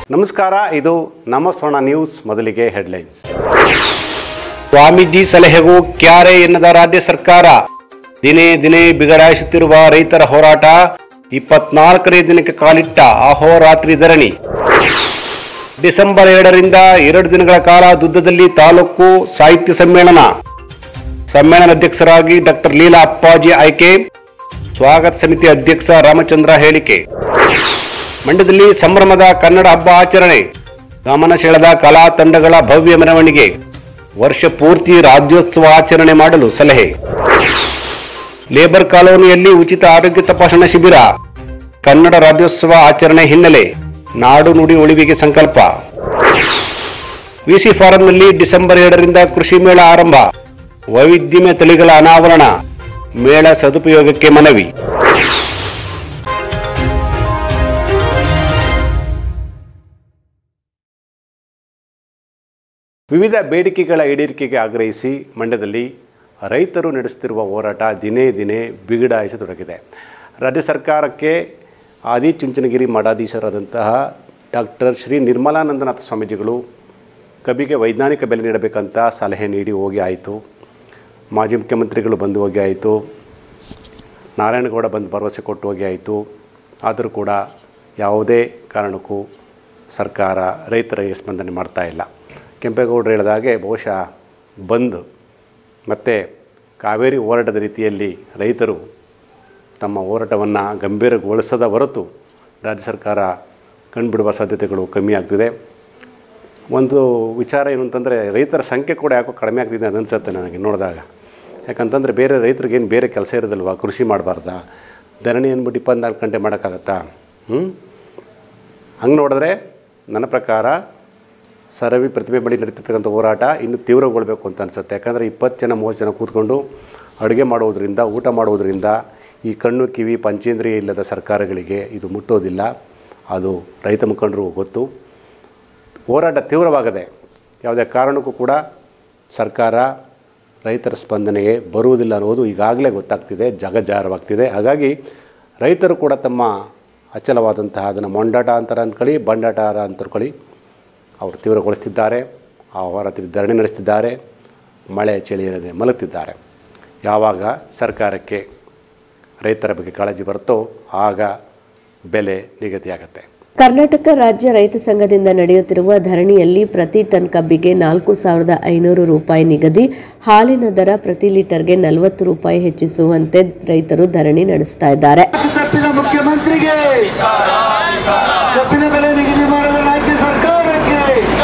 ನಮಸ್ಕಾರ ಇದು ನಮ್ಮ ಸ್ವರ್ಣ ನ್ಯೂಸ್ ಮೊದಲಿಗೆ ಹೆಡ್ಲೈನ್ಸ್ ಸ್ವಾಮೀಜಿ ಸಲಹೆಗೂ ಕ್ಯಾರೆ ಎನ್ನದ ರಾಜ್ಯ ಸರ್ಕಾರ ದಿನೇ ದಿನೇ ಬಿಗಡಾಯಿಸುತ್ತಿರುವ ರೈತರ ಹೋರಾಟ ಇಪ್ಪತ್ನಾಲ್ಕನೇ ದಿನಕ್ಕೆ ಕಾಲಿಟ್ಟ ಅಹೋರಾತ್ರಿ ಧರಣಿ ಡಿಸೆಂಬರ್ ಏಳರಿಂದ ಎರಡು ದಿನಗಳ ಕಾಲ ದುದ್ದದಲ್ಲಿ ತಾಲೂಕು ಸಾಹಿತ್ಯ ಸಮ್ಮೇಳನ ಸಮ್ಮೇಳನ ಅಧ್ಯಕ್ಷರಾಗಿ ಡಾಕ್ಟರ್ ಲೀಲಾ ಅಪ್ಪಾಜಿ ಆಯ್ಕೆ ಸ್ವಾಗತ ಸಮಿತಿ ಅಧ್ಯಕ್ಷ ರಾಮಚಂದ್ರ ಹೇಳಿಕೆ ಮಂಡ್ಯದಲ್ಲಿ ಸಂಭ್ರಮದ ಕನ್ನಡ ಹಬ್ಬ ಆಚರಣೆ ಗಮನ ಸೆಳೆದ ಕಲಾ ತಂಡಗಳ ಭವ್ಯ ಮೆರವಣಿಗೆ ವರ್ಷ ಪೂರ್ತಿ ರಾಜ್ಯೋತ್ಸವ ಆಚರಣೆ ಮಾಡಲು ಸಲಹೆ ಲೇಬರ್ ಕಾಲೋನಿಯಲ್ಲಿ ಉಚಿತ ಆರೋಗ್ಯ ತಪಾಸಣಾ ಶಿಬಿರ ಕನ್ನಡ ರಾಜ್ಯೋತ್ಸವ ಆಚರಣೆ ಹಿನ್ನೆಲೆ ನಾಡು ನುಡಿ ಉಳಿವಿಗೆ ಸಂಕಲ್ಪ ವಿಸಿ ಫಾರಂನಲ್ಲಿ ಡಿಸೆಂಬರ್ ಏಳರಿಂದ ಕೃಷಿ ಮೇಳ ಆರಂಭ ವೈವಿಧ್ಯಮಯ ತಳಿಗಳ ಅನಾವರಣ ಮೇಳ ಸದುಪಯೋಗಕ್ಕೆ ಮನವಿ ವಿವಿಧ ಬೇಡಿಕೆಗಳ ಈಡೇರಿಕೆಗೆ ಆಗ್ರಹಿಸಿ ಮಂಡ್ಯದಲ್ಲಿ ರೈತರು ನಡೆಸುತ್ತಿರುವ ಹೋರಾಟ ದಿನೇ ದಿನೇ ಬಿಗಡಾಯಿಸತೊಡಗಿದೆ ರಾಜ್ಯ ಸರ್ಕಾರಕ್ಕೆ ಆದಿಚುಂಚನಗಿರಿ ಮಠಾಧೀಶರಾದಂತಹ ಡಾಕ್ಟರ್ ಶ್ರೀ ನಿರ್ಮಲಾನಂದನಾಥ ಸ್ವಾಮೀಜಿಗಳು ಕಬ್ಬಿಗೆ ವೈಜ್ಞಾನಿಕ ಬೆಲೆ ನೀಡಬೇಕಂತ ಸಲಹೆ ನೀಡಿ ಹೋಗಿ ಆಯಿತು ಮಾಜಿ ಮುಖ್ಯಮಂತ್ರಿಗಳು ಬಂದು ಹೋಗಿ ಆಯಿತು ನಾರಾಯಣಗೌಡ ಬಂದು ಭರವಸೆ ಕೊಟ್ಟು ಹೋಗಿ ಆಯಿತು ಆದರೂ ಕೂಡ ಯಾವುದೇ ಕಾರಣಕ್ಕೂ ಸರ್ಕಾರ ರೈತರಿಗೆ ಸ್ಪಂದನೆ ಮಾಡ್ತಾ ಇಲ್ಲ ಕೆಂಪೇಗೌಡರು ಹೇಳಿದ ಹಾಗೆ ಬಹುಶಃ ಬಂದ್ ಮತ್ತು ಕಾವೇರಿ ಹೋರಾಟದ ರೀತಿಯಲ್ಲಿ ರೈತರು ತಮ್ಮ ಹೋರಾಟವನ್ನು ಗಂಭೀರಗೊಳಿಸದ ಹೊರತು ರಾಜ್ಯ ಸರ್ಕಾರ ಕಂಡುಬಿಡುವ ಸಾಧ್ಯತೆಗಳು ಕಮ್ಮಿ ಆಗ್ತಿದೆ ಒಂದು ವಿಚಾರ ಏನು ಅಂತಂದರೆ ರೈತರ ಸಂಖ್ಯೆ ಕೂಡ ಯಾಕೋ ಕಡಿಮೆ ಆಗ್ತಿದೆ ಅದು ಅನಿಸುತ್ತೆ ನನಗೆ ನೋಡಿದಾಗ ಯಾಕಂತಂದರೆ ಬೇರೆ ರೈತರಿಗೇನು ಬೇರೆ ಕೆಲಸ ಇರೋದಿಲ್ವಾ ಕೃಷಿ ಮಾಡಬಾರ್ದಾ ಧರಣಿ ಅಂದ್ಬಿಟ್ಟು ಇಪ್ಪತ್ನಾಲ್ಕು ಗಂಟೆ ಮಾಡೋಕ್ಕಾಗತ್ತಾ ಹ್ಞೂ ಹಂಗೆ ನೋಡಿದ್ರೆ ನನ್ನ ಪ್ರಕಾರ ಸರವಿ ಪ್ರತಿಭೆ ಬಳಿ ನಡೀತಿರ್ತಕ್ಕಂಥ ಹೋರಾಟ ಇನ್ನೂ ತೀವ್ರಗೊಳ್ಬೇಕು ಅಂತ ಅನಿಸುತ್ತೆ ಯಾಕಂದರೆ ಇಪ್ಪತ್ತು ಜನ ಮೂವತ್ತು ಜನ ಕೂತ್ಕೊಂಡು ಅಡುಗೆ ಮಾಡೋದರಿಂದ ಊಟ ಮಾಡೋದರಿಂದ ಈ ಕಣ್ಣು ಕಿವಿ ಪಂಚೇಂದ್ರಿಯ ಇಲ್ಲದ ಸರ್ಕಾರಗಳಿಗೆ ಇದು ಮುಟ್ಟೋದಿಲ್ಲ ಅದು ರೈತ ಮುಖಂಡರಿಗೂ ಗೊತ್ತು ಹೋರಾಟ ತೀವ್ರವಾಗದೆ ಯಾವುದೇ ಕಾರಣಕ್ಕೂ ಕೂಡ ಸರ್ಕಾರ ರೈತರ ಸ್ಪಂದನೆಗೆ ಬರುವುದಿಲ್ಲ ಅನ್ನೋದು ಈಗಾಗಲೇ ಗೊತ್ತಾಗ್ತಿದೆ ಜಗಜಾರವಾಗ್ತಿದೆ ಹಾಗಾಗಿ ರೈತರು ಕೂಡ ತಮ್ಮ ಅಚಲವಾದಂತಹ ಅದನ್ನು ಮೊಂಡಾಟ ಅಂತಾರೆ ಅಂದ್ಕೊಳ್ಳಿ ಬಂಡಾಟ ಅಂತ ಅಂದ್ಕೊಳ್ಳಿ ಅವರು ತೀವ್ರಗೊಳಿಸ್ತಿದ್ದಾರೆ ಆ ಹೋರಾತ್ರಿ ಧರಣಿ ನಡೆಸ್ತಿದ್ದಾರೆ ಮಳೆ ಚಳಿ ಇರದೆ ಮಲಗ್ತಿದ್ದಾರೆ ಯಾವಾಗ ಸರ್ಕಾರಕ್ಕೆ ರೈತರ ಬಗ್ಗೆ ಕಾಳಜಿ ಬರುತ್ತೋ ಆಗ ಬೆಲೆ ನಿಗದಿಯಾಗತ್ತೆ ಕರ್ನಾಟಕ ರಾಜ್ಯ ರೈತ ಸಂಘದಿಂದ ನಡೆಯುತ್ತಿರುವ ಧರಣಿಯಲ್ಲಿ ಪ್ರತಿ ಟನ್ ಕಬ್ಬಿಗೆ ನಾಲ್ಕು ಸಾವಿರದ ಐನೂರು ರೂಪಾಯಿ ನಿಗದಿ ಹಾಲಿನ ದರ ಪ್ರತಿ ಲೀಟರ್ಗೆ ನಲವತ್ತು ರೂಪಾಯಿ ಹೆಚ್ಚಿಸುವಂತೆ ರೈತರು ಧರಣಿ ನಡೆಸ್ತಾ ಇದ್ದಾರೆ ತಪ್ಪಿದ ಮುಖ್ಯಮಂತ್ರಿಗೆ ಕಬ್ಬಿನ ಬೆಲೆ ನಿಗದಿ ಮಾಡದ ರಾಜ್ಯ ಸರ್ಕಾರಕ್ಕೆ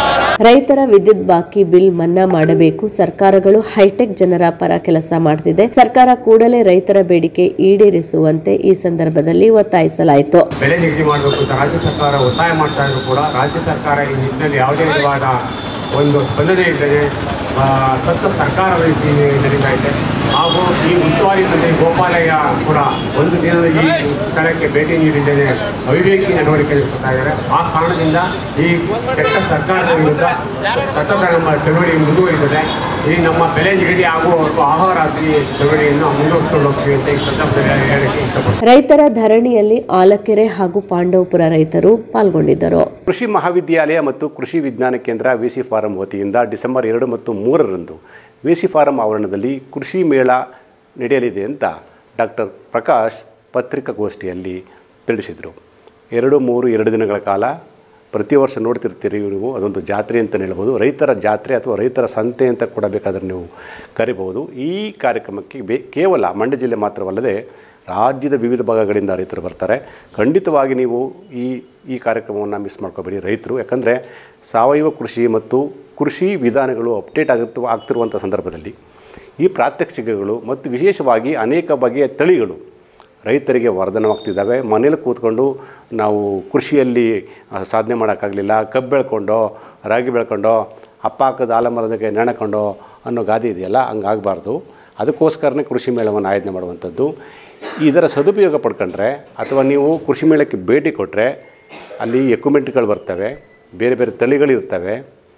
ರೈತರ ವಿದ್ಯುತ್ ಬಾಕಿ ಬಿಲ್ ಮನ್ನಾ ಮಾಡಬೇಕು ಸರ್ಕಾರಗಳು ಹೈಟೆಕ್ ಜನರ ಪರ ಕೆಲಸ ಮಾಡ್ತಿದೆ ಸರ್ಕಾರ ಕೂಡಲೇ ರೈತರ ಬೇಡಿಕೆ ಈಡೇರಿಸುವಂತೆ ಈ ಸಂದರ್ಭದಲ್ಲಿ ಒತ್ತಾಯಿಸಲಾಯಿತು ಬೆಲೆ ನಿಗದಿ ಮಾಡಬೇಕು ಅಂತ ರಾಜ್ಯ ಸರ್ಕಾರ ಒತ್ತಾಯ ಮಾಡ್ತಾ ಇದ್ರು ಕೂಡ ರಾಜ್ಯ ಸರ್ಕಾರ ಈ ನಿಟ್ಟಿನಲ್ಲಿ ಯಾವುದೇ ವಿಧವಾದ ಒಂದು ಸ್ಪಂದನೆ ಇಲ್ಲದೆ ಆ, ಸತ್ತ ಸರ್ಕಾರದ ರೀತಿ ನಡೀತಾ ಇದೆ ಹಾಗೂ ಈ ಉಸ್ತುವಾರಿ ಮಂತ್ರಿ ಗೋಪಾಲಯ್ಯ ಕೂಡ ಒಂದು ದಿನದ ಈ ಸ್ಥಳಕ್ಕೆ ಭೇಟಿ ನೀಡಿದ್ದೇನೆ ಅವಿವೇಕಿ ನಡವಳಿಕೆ ನಡೆಸ್ತಾ ಇದ್ದಾರೆ ಆ ಕಾರಣದಿಂದ ಈ ಕೆಟ್ಟ ಸರ್ಕಾರದ ವಿರುದ್ಧ ಸತತ ನಮ್ಮ ಚಳವಳಿ ಮುಂದುವರಿತದೆ ಈ ನಮ್ಮ ಬೆಲೆ ನಿಗದಿ ಆಗುವವರೆಗೂ ಆಹೋರಾತ್ರಿ ಚಳವಳಿಯನ್ನು ಮುಂದುವರಿಸಿಕೊಂಡು ಹೋಗ್ತೀವಿ ಅಂತ ಈ ಸಂದರ್ಭದಲ್ಲಿ ಹೇಳಕ್ಕೆ ಇಷ್ಟಪಡ್ತೀನಿ ರೈತರ ಧರಣಿಯಲ್ಲಿ ಆಲಕೆರೆ ಹಾಗೂ ಪಾಂಡವಪುರ ರೈತರು ಪಾಲ್ಗೊಂಡಿದ್ದರು ಕೃಷಿ ಮಹಾವಿದ್ಯಾಲಯ ಮತ್ತು ಕೃಷಿ ವಿಜ್ಞಾನ ಕೇಂದ್ರ ವಿ ಸಿ ಫಾರಂ ವತಿಯಿಂದ ಡಿಸೆಂಬರ್ ಎರಡು ಮತ್ತು ಮೂರರಂದು ವಿ ಸಿ ಫಾರಂ ಆವರಣದಲ್ಲಿ ಕೃಷಿ ಮೇಳ ನಡೆಯಲಿದೆ ಅಂತ ಡಾಕ್ಟರ್ ಪ್ರಕಾಶ್ ಪತ್ರಿಕಾಗೋಷ್ಠಿಯಲ್ಲಿ ತಿಳಿಸಿದರು ಎರಡು ಮೂರು ಎರಡು ದಿನಗಳ ಕಾಲ ಪ್ರತಿ ವರ್ಷ ನೋಡ್ತಿರ್ತೀರಿ ನೀವು ಅದೊಂದು ಜಾತ್ರೆ ಅಂತಲೇ ಹೇಳ್ಬೋದು ರೈತರ ಜಾತ್ರೆ ಅಥವಾ ರೈತರ ಸಂತೆ ಅಂತ ಕೂಡ ಬೇಕಾದರೆ ನೀವು ಕರಿಬಹುದು ಈ ಕಾರ್ಯಕ್ರಮಕ್ಕೆ ಬೇ ಕೇವಲ ಮಂಡ್ಯ ಜಿಲ್ಲೆ ಮಾತ್ರವಲ್ಲದೆ ರಾಜ್ಯದ ವಿವಿಧ ಭಾಗಗಳಿಂದ ರೈತರು ಬರ್ತಾರೆ ಖಂಡಿತವಾಗಿ ನೀವು ಈ ಈ ಕಾರ್ಯಕ್ರಮವನ್ನು ಮಿಸ್ ಮಾಡ್ಕೋಬೇಡಿ ರೈತರು ಯಾಕಂದರೆ ಸಾವಯವ ಕೃಷಿ ಮತ್ತು ಕೃಷಿ ವಿಧಾನಗಳು ಅಪ್ಡೇಟ್ ಆಗುತ್ತ ಆಗ್ತಿರುವಂಥ ಸಂದರ್ಭದಲ್ಲಿ ಈ ಪ್ರಾತ್ಯಕ್ಷಿಕೆಗಳು ಮತ್ತು ವಿಶೇಷವಾಗಿ ಅನೇಕ ಬಗೆಯ ತಳಿಗಳು ರೈತರಿಗೆ ವರದಾನವಾಗ್ತಿದ್ದಾವೆ ಮನೇಲಿ ಕೂತ್ಕೊಂಡು ನಾವು ಕೃಷಿಯಲ್ಲಿ ಆ, ಸಾಧನೆ ಮಾಡೋಕ್ಕಾಗಲಿಲ್ಲ ಕಬ್ಬು ಬೆಳ್ಕೊಂಡೋ ರಾಗಿ ಬೆಳ್ಕೊಂಡೋ ಅಪ್ಪ ಹಾಕದ ಆಲಮರದಕ್ಕೆ ನೆಣಕೊಂಡೋ ಅನ್ನೋ ಗಾದೆ ಇದೆಯಲ್ಲ ಹಂಗಾಗಬಾರ್ದು ಅದಕ್ಕೋಸ್ಕರನೇ ಕೃಷಿ ಮೇಳವನ್ನು ಆಯೋಜನೆ ಮಾಡುವಂಥದ್ದು ಇದರ ಸದುಪಯೋಗ ಪಡ್ಕೊಂಡ್ರೆ ಅಥವಾ ನೀವು ಕೃಷಿ ಮೇಳಕ್ಕೆ ಭೇಟಿ ಕೊಟ್ಟರೆ ಅಲ್ಲಿ ಎಕ್ವಿಪ್ಮೆಂಟ್ಗಳು ಬರ್ತವೆ ಬೇರೆ ಬೇರೆ ತಳಿಗಳಿರ್ತವೆ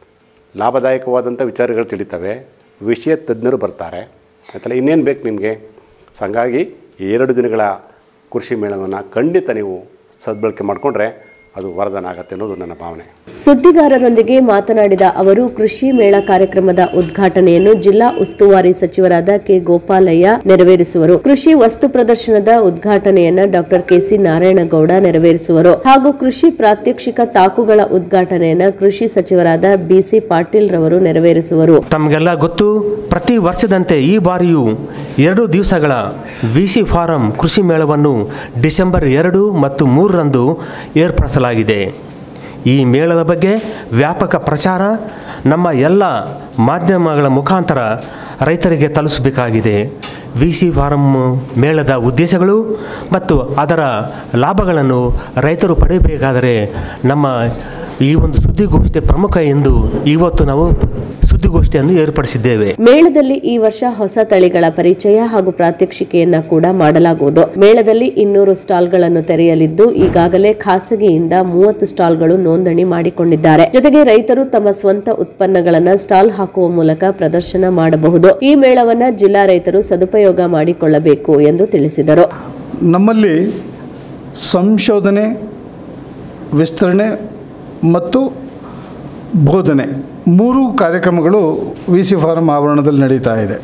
ಲಾಭದಾಯಕವಾದಂಥ ವಿಚಾರಗಳು ತಿಳಿತವೆ ವಿಷಯ ತಜ್ಞರು ಬರ್ತಾರೆ ಆಯ್ತಲ್ಲ ಇನ್ನೇನು ಬೇಕು ನಿಮಗೆ ಸೊ ಹಂಗಾಗಿ ಈ ಎರಡು ದಿನಗಳ ಕೃಷಿ ಮೇಳವನ್ನು ಖಂಡಿತ ನೀವು ಸದ್ಬಳಕೆ ಮಾಡಿಕೊಂಡ್ರೆ ಅದು ವರದಾನ ಆಗತ್ತೆ ಅನ್ನೋದು ನನ್ನ ಭಾವನೆ ಸುದ್ದಿಗಾರರೊಂದಿಗೆ ಮಾತನಾಡಿದ ಅವರು ಕೃಷಿ ಮೇಳ ಕಾರ್ಯಕ್ರಮದ ಉದ್ಘಾಟನೆಯನ್ನು ಜಿಲ್ಲಾ ಉಸ್ತುವಾರಿ ಸಚಿವರಾದ ಕೆ ಗೋಪಾಲಯ್ಯ ನೆರವೇರಿಸುವರು ಕೃಷಿ ವಸ್ತು ಪ್ರದರ್ಶನದ ಉದ್ಘಾಟನೆಯನ್ನ ಡಾಕ್ಟರ್ ಕೆಸಿ ನಾರಾಯಣಗೌಡ ನೆರವೇರಿಸುವರು ಹಾಗೂ ಕೃಷಿ ಪ್ರಾತ್ಯಕ್ಷಿಕ ತಾಕುಗಳ ಉದ್ಘಾಟನೆಯನ್ನ ಕೃಷಿ ಸಚಿವರಾದ ಬಿಸಿ ಪಾಟೀಲ್ ರವರು ನೆರವೇರಿಸುವರು ತಮಗೆಲ್ಲ ಗೊತ್ತು ಪ್ರತಿ ವರ್ಷದಂತೆ ಈ ಬಾರಿಯೂ ಎರಡು ದಿವಸಗಳ ವಿ ಸಿ ಫಾರಂ ಕೃಷಿ ಮೇಳವನ್ನು ಡಿಸೆಂಬರ್ ಎರಡು ಮತ್ತು ಮೂರರಂದು ಏರ್ಪಡಿಸಲಾಗಿದೆ ಈ ಮೇಳದ ಬಗ್ಗೆ ವ್ಯಾಪಕ ಪ್ರಚಾರ ನಮ್ಮ ಎಲ್ಲ ಮಾಧ್ಯಮಗಳ ಮುಖಾಂತರ ರೈತರಿಗೆ ತಲುಪಿಸಬೇಕಾಗಿದೆ ವಿ ಸಿ ಫಾರಂ ಮೇಳದ ಉದ್ದೇಶಗಳು ಮತ್ತು ಅದರ ಲಾಭಗಳನ್ನು ರೈತರು ಪಡೆಯಬೇಕಾದರೆ ನಮ್ಮ ಈ ಒಂದು ಸುದ್ದಿಗೋಷ್ಠಿ ಪ್ರಮುಖ ಎಂದು ಇವತ್ತು ನಾವು ಸುದ್ದಿಗೋಷ್ಠಿಯನ್ನು ಏರ್ಪಡಿಸಿದ್ದೇವೆ ಮೇಳದಲ್ಲಿ ಈ ವರ್ಷ ಹೊಸ ತಳಿಗಳ ಪರಿಚಯ ಹಾಗೂ ಪ್ರಾತ್ಯಕ್ಷಿಕೆಯನ್ನ ಕೂಡ ಮಾಡಲಾಗುವುದು ಮೇಳದಲ್ಲಿ ಇನ್ನೂರು ಸ್ಟಾಲ್ಗಳನ್ನು ತೆರೆಯಲಿದ್ದು ಈಗಾಗಲೇ ಖಾಸಗಿಯಿಂದ ಮೂವತ್ತು ಸ್ಟಾಲ್ಗಳು ನೋಂದಣಿ ಮಾಡಿಕೊಂಡಿದ್ದಾರೆ ಜೊತೆಗೆ ರೈತರು ತಮ್ಮ ಸ್ವಂತ ಉತ್ಪನ್ನಗಳನ್ನ ಸ್ಟಾಲ್ ಹಾಕುವ ಮೂಲಕ ಪ್ರದರ್ಶನ ಮಾಡಬಹುದು ಈ ಮೇಳವನ್ನ ಜಿಲ್ಲಾ ರೈತರು ಸದುಪಯೋಗ ಮಾಡಿಕೊಳ್ಳಬೇಕು ಎಂದು ತಿಳಿಸಿದರು ನಮ್ಮಲ್ಲಿ ಸಂಶೋಧನೆ ವಿಸ್ತರಣೆ ಮತ್ತು ಬೋಧನೆ ಮೂರು ಕಾರ್ಯಕ್ರಮಗಳು ವಿ ಸಿ ಫಾರಂ ಆವರಣದಲ್ಲಿ ನಡೀತಾ ಇದೆ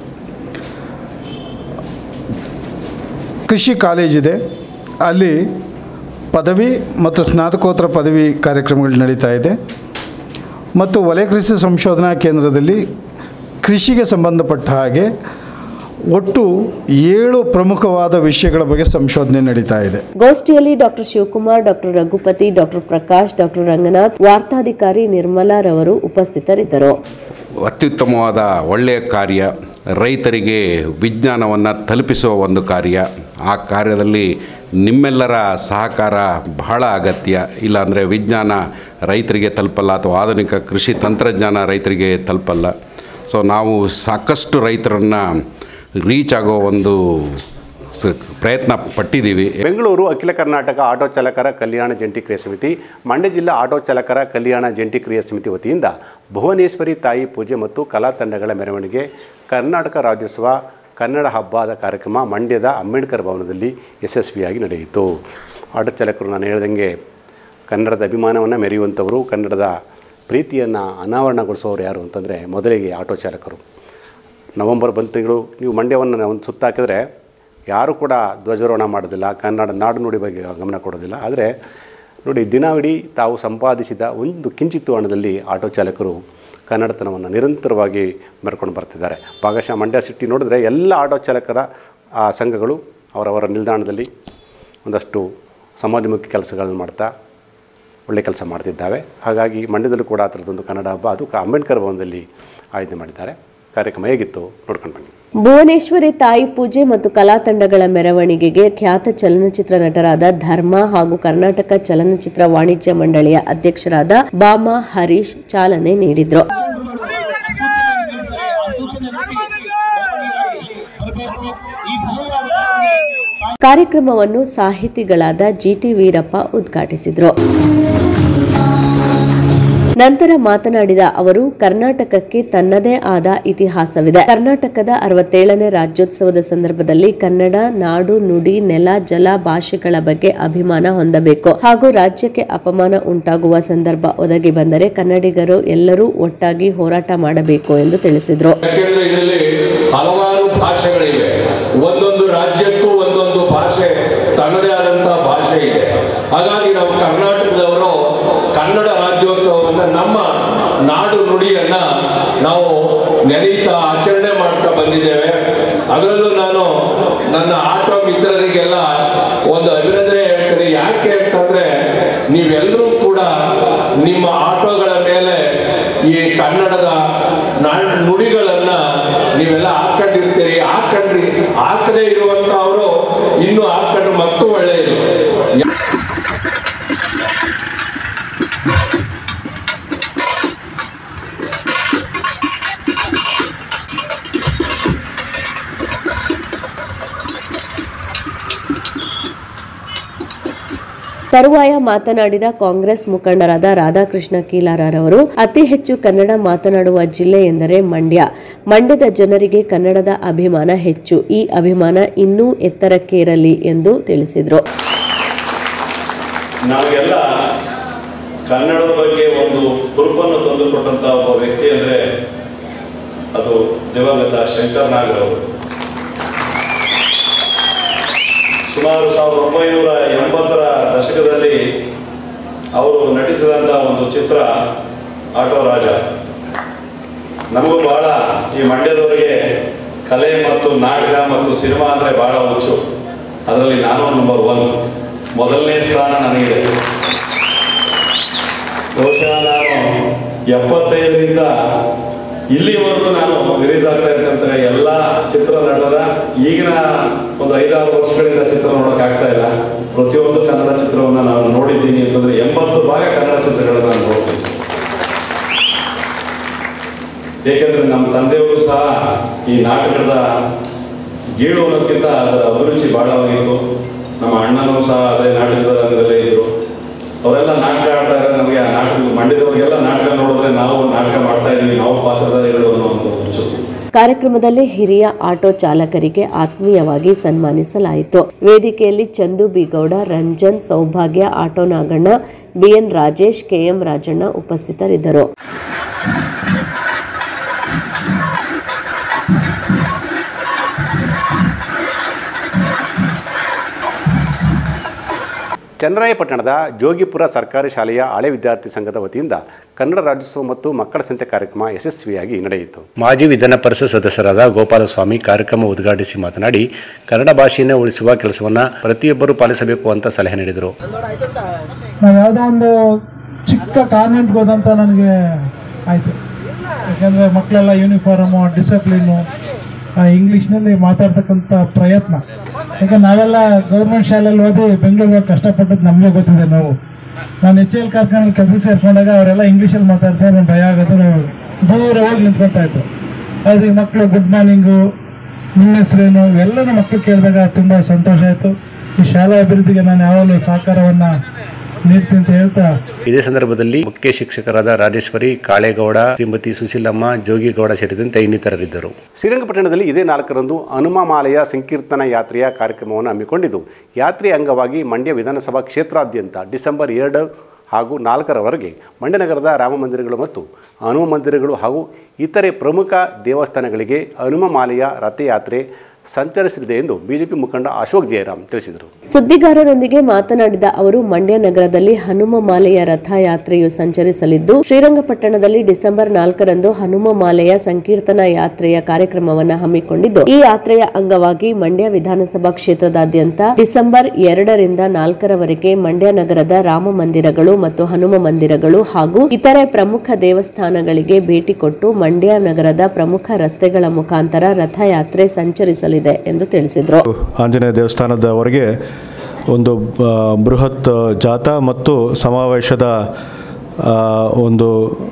ಕೃಷಿ ಕಾಲೇಜಿದೆ ಅಲ್ಲಿ ಪದವಿ ಮತ್ತು ಸ್ನಾತಕೋತ್ತರ ಪದವಿ ಕಾರ್ಯಕ್ರಮಗಳು ನಡೀತಾ ಇದೆ ಮತ್ತು ವಲಯ ಕೃಷಿ ಸಂಶೋಧನಾ ಕೇಂದ್ರದಲ್ಲಿ ಕೃಷಿಗೆ ಸಂಬಂಧಪಟ್ಟ ಹಾಗೆ ಒಟ್ಟು ಏಳು ಪ್ರಮುಖವಾದ ವಿಷಯಗಳ ಬಗ್ಗೆ ಸಂಶೋಧನೆ ನಡೀತಾ ಇದೆ ಗೋಷ್ಠಿಯಲ್ಲಿ doctor Shivakumar doctor Raghupathi doctor Prakash doctor Ranganath ವಾರ್ತಾಧಿಕಾರಿ ನಿರ್ಮಲಾ ರವರು ಉಪಸ್ಥಿತರಿದ್ದರು ಅತ್ಯುತ್ತಮವಾದ ಒಳ್ಳೆಯ ಕಾರ್ಯ ರೈತರಿಗೆ ವಿಜ್ಞಾನವನ್ನು ತಲುಪಿಸುವ ಒಂದು ಕಾರ್ಯ ಆ ಕಾರ್ಯದಲ್ಲಿ ನಿಮ್ಮೆಲ್ಲರ ಸಹಕಾರ ಬಹಳ ಅಗತ್ಯ ಇಲ್ಲಾಂದರೆ ವಿಜ್ಞಾನ ರೈತರಿಗೆ ತಲುಪಲ್ಲ ಅಥವಾ ಆಧುನಿಕ ಕೃಷಿ ತಂತ್ರಜ್ಞಾನ ರೈತರಿಗೆ ತಲುಪಲ್ಲ ಸೊ ನಾವು ಸಾಕಷ್ಟು ರೈತರನ್ನು ರೀಚ್ ಆಗೋ ಒಂದು ಸ ಪ್ರಯತ್ನ ಪಟ್ಟಿದ್ದೀವಿ ಬೆಂಗಳೂರು ಅಖಿಲ ಕರ್ನಾಟಕ ಆಟೋ ಚಾಲಕರ ಕಲ್ಯಾಣ ಜಂಟಿ ಕ್ರಿಯಾ ಸಮಿತಿ ಮಂಡ್ಯ ಜಿಲ್ಲಾ ಆಟೋ ಚಾಲಕರ ಕಲ್ಯಾಣ ಜಂಟಿ ಕ್ರಿಯಾ ಸಮಿತಿ ವತಿಯಿಂದ ಭುವನೇಶ್ವರಿ ತಾಯಿ ಪೂಜೆ ಮತ್ತು ಕಲಾ ತಂಡಗಳ ಮೆರವಣಿಗೆ ಕರ್ನಾಟಕ ರಾಜ್ಯೋತ್ಸವ ಕನ್ನಡ ಹಬ್ಬದ ಕಾರ್ಯಕ್ರಮ ಮಂಡ್ಯದ ಅಂಬೇಡ್ಕರ್ ಭವನದಲ್ಲಿ ಯಶಸ್ವಿಯಾಗಿ ನಡೆಯಿತು ಆಟೋ ಚಾಲಕರು ನಾನು ಹೇಳ್ದಂಗೆ ಕನ್ನಡದ ಅಭಿಮಾನವನ್ನು ಮೆರೆಯುವಂಥವರು ಕನ್ನಡದ ಪ್ರೀತಿಯನ್ನು ಅನಾವರಣಗೊಳಿಸೋರು ಯಾರು ಅಂತಂದರೆ ಮೊದಲಿಗೆ ಆಟೋ ಚಾಲಕರು ನವಂಬರ್ ಬಂದ ತಿಂಗಳು ನೀವು ಮಂಡ್ಯವನ್ನು ಒಂದು ಸುತ್ತಾಕಿದ್ರೆ ಯಾರೂ ಕೂಡ ಧ್ವಜಾರೋಹಣ ಮಾಡೋದಿಲ್ಲ ಕನ್ನಡ ನಾಡು ನುಡಿ ಬಗ್ಗೆ ಗಮನ ಕೊಡೋದಿಲ್ಲ ಆದರೆ ನೋಡಿ ದಿನವಿಡೀ ತಾವು ಸಂಪಾದಿಸಿದ ಒಂದು ಕಿಂಚಿತ್ತು ಹಣದಲ್ಲಿ ಆಟೋ ಚಾಲಕರು ಕನ್ನಡತನವನ್ನು ನಿರಂತರವಾಗಿ ಮೆರ್ಕೊಂಡು ಬರ್ತಿದ್ದಾರೆ ಭಾಗಶಃ ಮಂಡ್ಯ ಸಿಟಿ ನೋಡಿದ್ರೆ ಎಲ್ಲ ಆಟೋ ಚಾಲಕರ ಆ ಸಂಘಗಳು ಅವರವರ ನಿಲ್ದಾಣದಲ್ಲಿ ಒಂದಷ್ಟು ಸಮಾಜಮುಖಿ ಕೆಲಸಗಳನ್ನು ಮಾಡ್ತಾ ಒಳ್ಳೆ ಕೆಲಸ ಮಾಡ್ತಿದ್ದಾವೆ ಹಾಗಾಗಿ ಮಂಡ್ಯದಲ್ಲೂ ಕೂಡ ಆ ಥರದೊಂದು ಕನ್ನಡ ಹಬ್ಬ ಅದು ಕ- ಅಂಬೇಡ್ಕರ್ ಭವನದಲ್ಲಿ ಆಯೋಜನೆ ಮಾಡಿದ್ದಾರೆ ಕಾರ್ಯಕ್ರಮ ಹೇಗಿತ್ತು ನೋಡ್ಕೊಂಡು ಬನ್ನಿ ಭುವನೇಶ್ವರಿ ತಾಯಿ ಪೂಜೆ ಮತ್ತು ಕಲಾ ತಂಡಗಳ ಮೆರವಣಿಗೆಗೆ ಖ್ಯಾತ ಚಲನಚಿತ್ರ ನಟರಾದ ಧರ್ಮ ಹಾಗೂ ಕರ್ನಾಟಕ ಚಲನಚಿತ್ರ ವಾಣಿಜ್ಯ ಮಂಡಳಿಯ ಅಧ್ಯಕ್ಷರಾದ ಬಾಮಾ ಹರೀಶ್ ಚಾಲನೆ ನೀಡಿದ್ರು ಕಾರ್ಯಕ್ರಮವನ್ನು ಸಾಹಿತಿಗಳಾದ ಜಿಟಿ ವೀರಪ್ಪ ಉದ್ಘಾಟಿಸಿದ್ರು ನಂತರ ಮಾತನಾಡಿದ ಅವರು ಕರ್ನಾಟಕಕ್ಕೆ ತನ್ನದೇ ಆದ ಇತಿಹಾಸವಿದೆ ಕರ್ನಾಟಕದ ಅರವತ್ತೇಳನೇ ರಾಜ್ಯೋತ್ಸವದ ಸಂದರ್ಭದಲ್ಲಿ ಕನ್ನಡ ನಾಡು ನುಡಿ ನೆಲ ಜಲ ಭಾಷೆಗಳ ಬಗ್ಗೆ ಅಭಿಮಾನ ಹೊಂದಬೇಕು ಹಾಗೂ ರಾಜ್ಯಕ್ಕೆ ಅಪಮಾನ ಉಂಟಾಗುವ ಸಂದರ್ಭ ಒದಗಿ ಬಂದರೆ ಕನ್ನಡಿಗರು ಎಲ್ಲರೂ ಒಟ್ಟಾಗಿ ಹೋರಾಟ ಮಾಡಬೇಕು ಎಂದು ತಿಳಿಸಿದರು ಯಾಕೆಂದ್ರೆ ಇದರಲ್ಲಿ ಹಲವಾರು ಭಾಷೆಗಳಿವೆ ಒಂದೊಂದು ರಾಜ್ಯಕ್ಕೂ ಒಂದೊಂದು ಭಾಷೆ ತನ್ನದೇ ಆದಂತಹ ಭಾಷೆ ಇದೆ ಹಾಗಾಗಿ ನಾವು ಕರ್ನಾಟಕದವರು ಕನ್ನಡ ರಾಜ್ಯೋತ್ಸವವನ್ನು ನಮ್ಮ ನಾಡು ನುಡಿಯನ್ನ ನಾವು ನೆನೀತಾ ಆಚರಣೆ ಮಾಡ್ತಾ ಬಂದಿದ್ದೇವೆ ಅದರಲ್ಲೂ ನಾನು ನನ್ನ ಆಟೋ ಮಿತ್ರರಿಗೆಲ್ಲ ಒಂದು ಅಭಿನಂದನೆ ಹೇಳ್ತೀನಿ ಯಾಕೆ ಅಂತಂದ್ರೆ ನೀವೆಲ್ಲರೂ ಕೂಡ ನಿಮ್ಮ ಆಟೋಗಳ ಮೇಲೆ ಈ ಕನ್ನಡದ ನಾಡ್ ನುಡಿಗಳನ್ನ ನೀವೆಲ್ಲ ಹಾಕೊಂಡಿರ್ತೀರಿ ಹಾಕೊಂಡ್ರಿ ಹಾಕದೇ ಇರುವಂತಹವರು ಇನ್ನು ಹಾಕೊಂಡ್ರೆ ಮತ್ತೂ ಒಳ್ಳೆಯದು ತರುವಾಯ ಮಾತನಾಡಿದ ಕಾಂಗ್ರೆಸ್ ಮುಖಂಡರಾದ ರಾಧಾಕೃಷ್ಣ ಕೀಲಾರರವರು ಅತಿ ಹೆಚ್ಚು ಕನ್ನಡ ಮಾತನಾಡುವ ಜಿಲ್ಲೆ ಎಂದರೆ ಮಂಡ್ಯ ಮಂಡ್ಯದ ಜನರಿಗೆ ಕನ್ನಡದ ಅಭಿಮಾನ ಹೆಚ್ಚು ಈ ಅಭಿಮಾನ ಇನ್ನೂ ಎತ್ತರಕ್ಕೇರಲಿ ಎಂದು ತಿಳಿಸಿದರು ನಾವೆಲ್ಲ ಕನ್ನಡದ ಬಗ್ಗೆ ಒಂದು ಹುರುಪನ್ನು ತಂದುಕೊಟ್ಟಂಥ ಒಬ್ಬ ವ್ಯಕ್ತಿ ಅಂದರೆ ಅದು ದಿವಂಗತ ಶಂಕರ್ ನಾಗರವರು ಸುಮಾರು ಸಾವಿರದ ಒಂಬೈನೂರ ಎಂಬತ್ತರ ದಶಕದಲ್ಲಿ ಅವರು ನಟಿಸಿದಂಥ ಒಂದು ಚಿತ್ರ ಆಟೋ ರಾಜ ನಮಗೂ ಬಹಳ ಈ ಮಂಡ್ಯದವರಿಗೆ ಕಲೆ ಮತ್ತು ನಾಟಕ ಮತ್ತು ಸಿನಿಮಾ ಅಂದರೆ ಬಹಳ ಹುಚ್ಚು ಅದರಲ್ಲಿ ನಾನು ನಂಬರ್ ಒನ್ ಮೊದಲನೇ ಸ್ಥಾನ ನನಗಿದೆ ಬಹುಶಃ ನಾನು ಎಪ್ಪತ್ತೈದರಿಂದ ಇಲ್ಲಿವರೆಗೂ ನಾನು ರಿಲೀಸ್ ಆಗ್ತಾ ಇರ್ತಕ್ಕಂಥ ಎಲ್ಲ ಚಿತ್ರ ನಟರ ಈಗಿನ ಒಂದು ಐದಾರು ವರ್ಷಗಳಿಂದ ಚಿತ್ರ ನೋಡೋಕೆ ಆಗ್ತಾ ಇಲ್ಲ ಪ್ರತಿಯೊಂದು ಕನ್ನಡ ಚಿತ್ರವನ್ನು ನಾನು ನೋಡಿದ್ದೀನಿ ಅಂತಂದ್ರೆ ಎಂಬತ್ತು ಭಾಗ ಕನ್ನಡ ಚಿತ್ರಗಳನ್ನ ನಾನು ನೋಡ್ತೀನಿ ಏಕೆಂದ್ರೆ ನಮ್ಮ ತಂದೆಯವರು ಸಹ ಈ ನಾಟಕದ ಗೀಳು ಅನ್ನೋದಕ್ಕಿಂತ ಅದರ ಅಭಿರುಚಿ ಬಹಳವಾಗಿತ್ತು ನಮ್ಮ ಅಣ್ಣನೂ ಸಹ ಅದೇ ನಾಟಕದ ರಂಗದಲ್ಲೇ ಇದ್ರು ಅವರೆಲ್ಲ ನಾಟಕ ಆಡ್ತಾ ಇದ್ದಾರೆ ನಮಗೆ ಆ ನಾಟಕ ಮಂಡ್ಯದವ್ರಿಗೆಲ್ಲ ನಾಟಕ ನೋಡಿದ್ರೆ ನಾವು ನಾಟಕ ಮಾಡ್ತಾ ಇದೀವಿ ನಾವು ಪಾತ್ರಧಾರಿಗಳು ಅನ್ನೋ ಒಂದು ಹುಚ್ಚು ಕಾರ್ಯಕ್ರಮದಲ್ಲಿ ಹಿರಿಯ ಆಟೋ ಚಾಲಕರಿಗೆ ಆತ್ಮೀಯವಾಗಿ ಸನ್ಮಾನಿಸಲಾಯಿತು ವೇದಿಕೆಯಲ್ಲಿ ಚಂದು ಬಿಗೌಡ ರಂಜನ್ ಸೌಭಾಗ್ಯ auto Naganna B N Rajesh KM Rajanna ಉಪಸ್ಥಿತರಿದ್ದರು ಚನ್ನರಾಯಪಟ್ಟಣದ ಜೋಗಿಪುರ ಸರ್ಕಾರಿ ಶಾಲೆಯ ಹಳೆ ವಿದ್ಯಾರ್ಥಿ ಸಂಘದ ವತಿಯಿಂದ ಕನ್ನಡ ರಾಜ್ಯೋತ್ಸವ ಮತ್ತು ಮಕ್ಕಳ ಸಂತೆ ಕಾರ್ಯಕ್ರಮ ಯಶಸ್ವಿಯಾಗಿ ನಡೆಯಿತು ಮಾಜಿ ವಿಧಾನ ಪರಿಷತ್ ಸದಸ್ಯರಾದ ಗೋಪಾಲಸ್ವಾಮಿ ಕಾರ್ಯಕ್ರಮ ಉದ್ಘಾಟಿಸಿ ಮಾತನಾಡಿ ಕನ್ನಡ ಭಾಷೆಯನ್ನು ಉಳಿಸುವ ಕೆಲಸವನ್ನು ಪ್ರತಿಯೊಬ್ಬರು ಪಾಲಿಸಬೇಕು ಅಂತ ಸಲಹೆ ನೀಡಿದರು ನಾವು ಯಾವುದೋ ಒಂದು ಚಿಕ್ಕ ಕಾನ್ವೆಂಟ್ಗೆ ಹೋದಂತ ನನಗೆ ಆಯಿತು ಯಾಕೆಂದರೆ ಮಕ್ಕಳೆಲ್ಲ ಯೂನಿಫಾರ್ಮು ಡಿಸಿಪ್ಲಿನು ಇಂಗ್ಲೀಷ್ನಲ್ಲಿ ಮಾತಾಡ್ತಕ್ಕಂಥ ಪ್ರಯತ್ನ ಯಾಕೆ ನಾವೆಲ್ಲ ಗೌರ್ಮೆಂಟ್ ಶಾಲೆಯಲ್ಲಿ ಓದಿ ಬೆಂಗಳೂರಿಗೆ ಹೋಗಿ ಕಷ್ಟಪಟ್ಟದ್ದು ನಮಗೆ ಗೊತ್ತಿದೆ ನಾವು ನಾನು ಎಚ್ ಎಲ್ ಕಾರ್ಖಾನೆಯಲ್ಲಿ ಕೆಲಸಕ್ಕೆ ಸೇರ್ಕೊಂಡಾಗ ಅವರೆಲ್ಲ ಇಂಗ್ಲೀಷಲ್ಲಿ ಮಾತಾಡ್ತಾರೆ ನಾನು ಭಯ ಆಗೋದು ನಾವು ದೂರ ಹೋಗಿ ನಿಂತ್ಕೊಳ್ತಾ ಇತ್ತು ಅದು ಈ ಮಕ್ಕಳು ಗುಡ್ ಮಾರ್ನಿಂಗು ನಿಮ್ಮ ಹೆಸರೇನು ಇವೆಲ್ಲನೂ ಮಕ್ಕಳು ಕೇಳಿದಾಗ ತುಂಬ ಸಂತೋಷ ಆಯಿತು ಈ ಶಾಲಾ ಅಭಿವೃದ್ಧಿಗೆ ನಾನು ಯಾವಾಗಲೂ ಸಹಕಾರವನ್ನು ನೀಡ್ತೀನಿ ಅಂತ ಹೇಳ್ತಾ ಇದೇ ಸಂದರ್ಭದಲ್ಲಿ ಮುಖ್ಯ ಶಿಕ್ಷಕರಾದ ರಾಜೇಶ್ವರಿ ಕಾಳೇಗೌಡ ಶ್ರೀಮತಿ ಸುಶೀಲಮ್ಮ ಜೋಗಿಗೌಡ ಸೇರಿದಂತೆ ಇನ್ನಿತರರಿದ್ದರು ಶ್ರೀರಂಗಪಟ್ಟಣದಲ್ಲಿ ಇದೇ ನಾಲ್ಕರಂದು ಹನುಮಮಾಲೆಯ ಸಂಕೀರ್ತನ ಯಾತ್ರೆಯ ಕಾರ್ಯಕ್ರಮವನ್ನು ಹಮ್ಮಿಕೊಂಡಿದ್ದು ಯಾತ್ರೆಯ ಅಂಗವಾಗಿ ಮಂಡ್ಯ ವಿಧಾನಸಭಾ ಕ್ಷೇತ್ರಾದ್ಯಂತ ಡಿಸೆಂಬರ್ ಎರಡು ಹಾಗೂ ನಾಲ್ಕರವರೆಗೆ ಮಂಡ್ಯ ನಗರದ ರಾಮ ಮಂದಿರಗಳು ಮತ್ತು ಹನುಮ ಮಂದಿರಗಳು ಹಾಗೂ ಇತರೆ ಪ್ರಮುಖ ದೇವಸ್ಥಾನಗಳಿಗೆ ಹನುಮಮಾಲೆಯ ರಥಯಾತ್ರೆ ಸಂಚರಿಸಲಿದೆ ಎಂದು ಬಿಜೆಪಿ ಮುಖಂಡ ಅಶೋಕ್ ಜಯರಾಮ್ ತಿಳಿಸಿದರು ಸುದ್ದಿಗಾರರೊಂದಿಗೆ ಮಾತನಾಡಿದ ಅವರು ಮಂಡ್ಯ ನಗರದಲ್ಲಿ ಹನುಮ ಮಾಲೆಯ ರಥಯಾತ್ರೆಯು ಸಂಚರಿಸಲಿದ್ದು ಶ್ರೀರಂಗಪಟ್ಟಣದಲ್ಲಿ ಡಿಸೆಂಬರ್ ನಾಲ್ಕರಂದು ಹನುಮ ಮಾಲೆಯ ಸಂಕೀರ್ತನಾ ಯಾತ್ರೆಯ ಕಾರ್ಯಕ್ರಮವನ್ನು ಹಮ್ಮಿಕೊಂಡಿದ್ದು ಈ ಯಾತ್ರೆಯ ಅಂಗವಾಗಿ ಮಂಡ್ಯ ವಿಧಾನಸಭಾ ಕ್ಷೇತ್ರದಾದ್ಯಂತ ಡಿಸೆಂಬರ್ ಎರಡರಿಂದ ನಾಲ್ಕರವರೆಗೆ ಮಂಡ್ಯ ನಗರದ ರಾಮ ಮಂದಿರಗಳು ಮತ್ತು ಹನುಮ ಮಂದಿರಗಳು ಹಾಗೂ ಇತರೆ ಪ್ರಮುಖ ದೇವಸ್ಥಾನಗಳಿಗೆ ಭೇಟಿ ಕೊಟ್ಟು ಮಂಡ್ಯ ನಗರದ ಪ್ರಮುಖ ರಸ್ತೆಗಳ ಮುಖಾಂತರ ರಥಯಾತ್ರೆ ಸಂಚರಿಸಲಿದೆ ಎಂದು ತಿಳಿಸಿದರು ಆಂಜನೇಯ ದೇವಸ್ಥಾನದವರೆಗೆ ಒಂದು ಆ, ಬೃಹತ್ ಜಾಥಾ ಮತ್ತು ಸಮಾವೇಶದ ಆ, ಒಂದು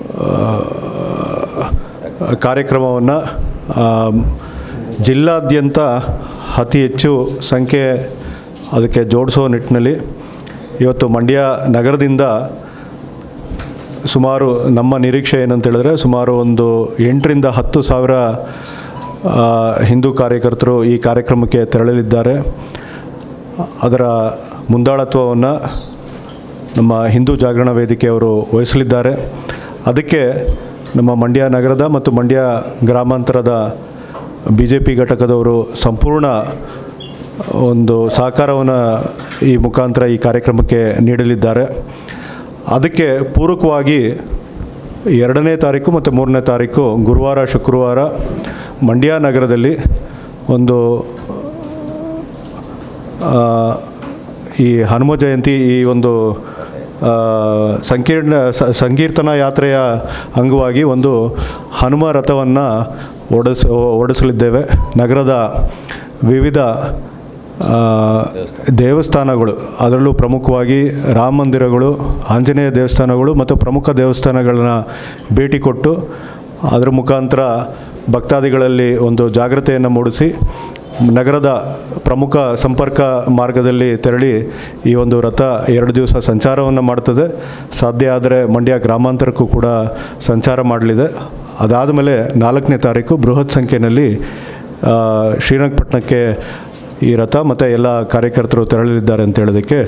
ಕಾರ್ಯಕ್ರಮವನ್ನು ಜಿಲ್ಲಾದ್ಯಂತ ಅತಿ ಹೆಚ್ಚು ಸಂಖ್ಯೆ ಅದಕ್ಕೆ ಜೋಡಿಸೋ ನಿಟ್ಟಿನಲ್ಲಿ ಇವತ್ತು ಮಂಡ್ಯ ನಗರದಿಂದ ಸುಮಾರು ನಮ್ಮ ನಿರೀಕ್ಷೆ ಏನಂತ ಹೇಳಿದ್ರೆ ಸುಮಾರು ಒಂದು ಎಂಟರಿಂದ ಹತ್ತು ಸಾವಿರ ಆ, ಹಿಂದೂ ಕಾರ್ಯಕರ್ತರು ಈ ಕಾರ್ಯಕ್ರಮಕ್ಕೆ ತೆರಳಲಿದ್ದಾರೆ ಅದರ ಮುಂದಾಳತ್ವವನ್ನು ನಮ್ಮ ಹಿಂದೂ ಜಾಗರಣ ವೇದಿಕೆಯವರು ವಹಿಸಲಿದ್ದಾರೆ ಅದಕ್ಕೆ ನಮ್ಮ ಮಂಡ್ಯ ನಗರದ ಮತ್ತು ಮಂಡ್ಯ ಗ್ರಾಮಾಂತರದ ಬಿ ಜೆ ಪಿ ಘಟಕದವರು ಸಂಪೂರ್ಣ ಒಂದು ಸಹಕಾರವನ್ನು ಈ ಮುಖಾಂತರ ಈ ಕಾರ್ಯಕ್ರಮಕ್ಕೆ ನೀಡಲಿದ್ದಾರೆ ಅದಕ್ಕೆ ಪೂರಕವಾಗಿ ಎರಡನೇ ತಾರೀಕು ಮತ್ತು ಮೂರನೇ ತಾರೀಕು ಗುರುವಾರ ಶುಕ್ರವಾರ ಮಂಡ್ಯ ನಗರದಲ್ಲಿ ಒಂದು ಆ, ಈ ಹನುಮ ಜಯಂತಿ ಈ ಒಂದು ಆ, ಸಂಕೀರ್ಣ ಸ- ಸಂಕೀರ್ತನಾ ಯಾತ್ರೆಯ ಅಂಗವಾಗಿ ಒಂದು ಹನುಮ ರಥವನ್ನು ಓಡಿಸ್ ಓಡಿಸಲಿದ್ದೇವೆ ನಗರದ ವಿವಿಧ ಆ, ದೇವಸ್ಥಾನಗಳು ಅದರಲ್ಲೂ ಪ್ರಮುಖವಾಗಿ ರಾಮ ಮಂದಿರಗಳು ಆಂಜನೇಯ ದೇವಸ್ಥಾನಗಳು ಮತ್ತು ಪ್ರಮುಖ ದೇವಸ್ಥಾನಗಳನ್ನ ಭೇಟಿ ಕೊಟ್ಟು ಅದರ ಮುಖಾಂತರ ಭಕ್ತಾದಿಗಳಲ್ಲಿ ಒಂದು ಜಾಗ್ರತೆಯನ್ನು ಮೂಡಿಸಿ ನಗರದ ಪ್ರಮುಖ ಸಂಪರ್ಕ ಮಾರ್ಗದಲ್ಲಿ ತೆರಳಿ ಈ ಒಂದು ರಥ ಎರಡು ದಿವಸ ಸಂಚಾರವನ್ನು ಮಾಡ್ತದೆ ಸಾಧ್ಯ ಆದರೆ ಮಂಡ್ಯ ಗ್ರಾಮಾಂತರಕ್ಕೂ ಕೂಡ ಸಂಚಾರ ಮಾಡಲಿದೆ ಅದಾದ ಮೇಲೆ ನಾಲ್ಕನೇ ತಾರೀಕು ಬೃಹತ್ ಸಂಖ್ಯೆಯಲ್ಲಿ ಆ, ಶ್ರೀರಂಗಪಟ್ಟಣಕ್ಕೆ ಈ ರಥ ಮತ್ತು ಎಲ್ಲ ಕಾರ್ಯಕರ್ತರು ತೆರಳಲಿದ್ದಾರೆ ಅಂತ ಹೇಳೋದಕ್ಕೆ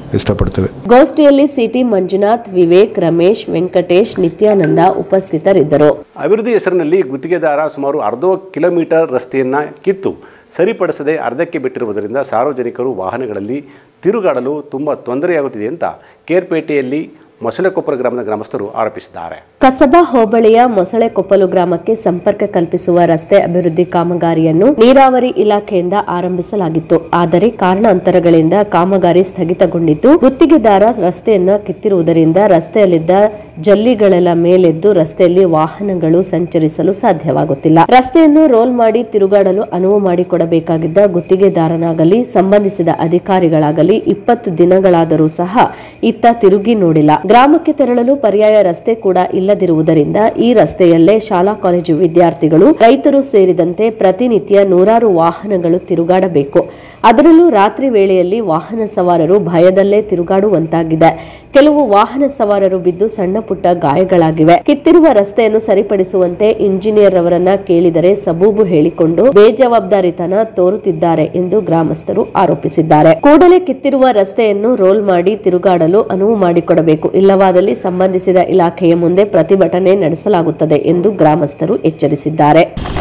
ಇಷ್ಟಪಡ್ತೇವೆ ಗೋಷ್ಠಿಯಲ್ಲಿ ಸಿಟಿ ಮಂಜುನಾಥ್ ವಿವೇಕ್ ರಮೇಶ್ ವೆಂಕಟೇಶ್ ನಿತ್ಯಾನಂದ ಉಪಸ್ಥಿತರಿದ್ದರು ಅಭಿವೃದ್ಧಿ ಹೆಸರಿನಲ್ಲಿ ಗುತ್ತಿಗೆದಾರ ಸುಮಾರು ಅರ್ಧ ಕಿಲೋಮೀಟರ್ ರಸ್ತೆಯನ್ನು ಕಿತ್ತು ಸರಿಪಡಿಸದೆ ಅರ್ಧಕ್ಕೆ ಬಿಟ್ಟಿರುವುದರಿಂದ ಸಾರ್ವಜನಿಕರು ವಾಹನಗಳಲ್ಲಿ ತಿರುಗಾಡಲು ತುಂಬ ತೊಂದರೆಯಾಗುತ್ತಿದೆ ಅಂತ ಕೇರ್ಪೇಟೆಯಲ್ಲಿ ಮೊಸಳೆಕೊಪ್ಪರ ಗ್ರಾಮದ ಗ್ರಾಮಸ್ಥರು ಆರೋಪಿಸಿದ್ದಾರೆ ಕಸಬಾ ಹೋಬಳಿಯ ಮೊಸಳೆಕೊಪ್ಪಲು ಗ್ರಾಮಕ್ಕೆ ಸಂಪರ್ಕ ಕಲ್ಪಿಸುವ ರಸ್ತೆ ಅಭಿವೃದ್ಧಿ ಕಾಮಗಾರಿಯನ್ನು ನೀರಾವರಿ ಇಲಾಖೆಯಿಂದ ಆರಂಭಿಸಲಾಗಿತ್ತು ಆದರೆ ಕಾರಣಾಂತರಗಳಿಂದ ಕಾಮಗಾರಿ ಸ್ಥಗಿತಗೊಂಡಿದ್ದು ಗುತ್ತಿಗೆದಾರ ರಸ್ತೆಯನ್ನು ಕಿತ್ತಿರುವುದರಿಂದ ರಸ್ತೆಯಲ್ಲಿದ್ದ ಜಲ್ಲಿಗಳೆಲ್ಲ ಮೇಲೆದ್ದು ರಸ್ತೆಯಲ್ಲಿ ವಾಹನಗಳು ಸಂಚರಿಸಲು ಸಾಧ್ಯವಾಗುತ್ತಿಲ್ಲ ರಸ್ತೆಯನ್ನು ರೋಲ್ ಮಾಡಿ ತಿರುಗಾಡಲು ಅನುವು ಮಾಡಿಕೊಡಬೇಕಾಗಿದ್ದ ಗುತ್ತಿಗೆದಾರನಾಗಲಿ ಸಂಬಂಧಿಸಿದ ಅಧಿಕಾರಿಗಳಾಗಲಿ ಇಪ್ಪತ್ತು ದಿನಗಳಾದರೂ ಸಹ ಇತ್ತ ತಿರುಗಿ ನೋಡಿಲ್ಲ ಗ್ರಾಮಕ್ಕೆ ತೆರಳಲು ಪರ್ಯಾಯ ರಸ್ತೆ ಕೂಡ ಇಲ್ಲದಿರುವುದರಿಂದ ಈ ರಸ್ತೆಯಲ್ಲೇ ಶಾಲಾ ಕಾಲೇಜು ವಿದ್ಯಾರ್ಥಿಗಳು ರೈತರು ಸೇರಿದಂತೆ ಪ್ರತಿನಿತ್ಯ ನೂರಾರು ವಾಹನಗಳು ತಿರುಗಾಡಬೇಕು ಅದರಲ್ಲೂ ರಾತ್ರಿ ವೇಳೆಯಲ್ಲಿ ವಾಹನ ಸವಾರರು ಭಯದಲ್ಲೇ ತಿರುಗಾಡುವಂತಾಗಿದೆ ಕೆಲವು ವಾಹನ ಸವಾರರು ಬಿದ್ದು ಸಣ್ಣ ಪುಟ್ಟ ಗಾಯಗಳಾಗಿವೆ ಕಿತ್ತಿರುವ ರಸ್ತೆಯನ್ನು ಸರಿಪಡಿಸುವಂತೆ ಇಂಜಿನಿಯರ್ ಅವರನ್ನ ಕೇಳಿದರೆ ಸಬೂಬು ಹೇಳಿಕೊಂಡು ಬೇಜವಾಬ್ದಾರಿತನ ತೋರುತ್ತಿದ್ದಾರೆ ಎಂದು ಗ್ರಾಮಸ್ಥರು ಆರೋಪಿಸಿದ್ದಾರೆ ಕೂಡಲೇ ಕಿತ್ತಿರುವ ರಸ್ತೆಯನ್ನು ರೋಲ್ ಮಾಡಿ ತಿರುಗಾಡಲು ಅನುವು ಮಾಡಿಕೊಡಬೇಕು ಇಲ್ಲವಾದಲ್ಲಿ ಸಂಬಂಧಿಸಿದ ಇಲಾಖೆಯ ಮುಂದೆ ಪ್ರತಿಭಟನೆ ನಡೆಸಲಾಗುತ್ತದೆ ಎಂದು ಗ್ರಾಮಸ್ಥರು ಎಚ್ಚರಿಸಿದ್ದಾರೆ